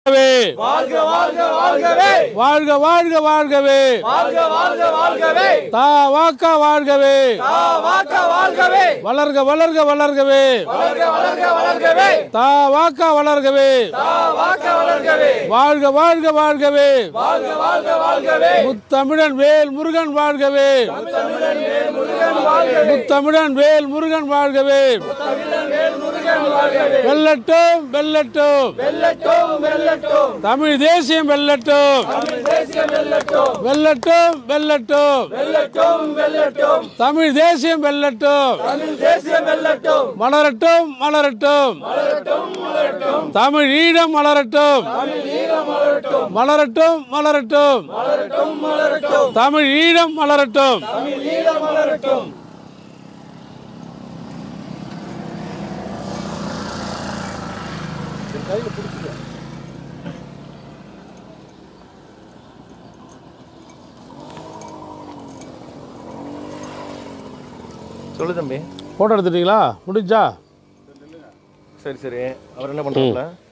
வாழ்க வாழ்க வாழ்கவே வாழ்க வாழ்க வாழ்கவே வாழ்க வாழ்க வாழ்கவே தா வாக்கா வாழ்கவே தா வாக்க வாழ்கவே வளர்க வளர்க வளர்கவே வளர்க வளர்க வளர்கவே தா வாக்கா வளர்கவே தா வாக்க வளர்கவே வாழ்க வாழ்க வாழ்கவே வாழ்க வாழ்க வாழ்கவே முத்தமிழன் வேல் முருகன் வாழ்கவே தமிழன் வேல் முருகன் வாழ்கவே முத்தமிழன் வேல் முருகன் வாழ்கவே தமிழன் வேல் முருகன் வாழ்கவே வெல்லட்டும் வெல்லட்டும் வெல்லட்டும் வெல்லட்டும் தமிழ் தேசியம் வெல்லட்டும் தமிழ் தேசியம் வெல்லட்டும் வெல்லட்டும் வெல்லட்டும் வெல்லட்டும் வெல்லட்டும் தமிழ் தேசியம் வெல்லட்டும் தமிழ் தேசியம் வெல்லட்டும் மலரட்டும் மலரட்டும் மலரட்டும் மலரட்டும் தமிழ் ஈழம் மலரட்டும் தமிழ் ஈரம் மலரட்டும் மலரட்டும் மலரட்டும் மலரட்டும் மலரட்டும் தமிழ் ஈழம் மலரட்டும் தமிழ் ஈரம் மலரட்டும் சொல்லு தம்பி போட்டோ எடுத்துட்டீங்களா முடிஞ்சா சரி சரி அவர் என்ன பண்றாங்க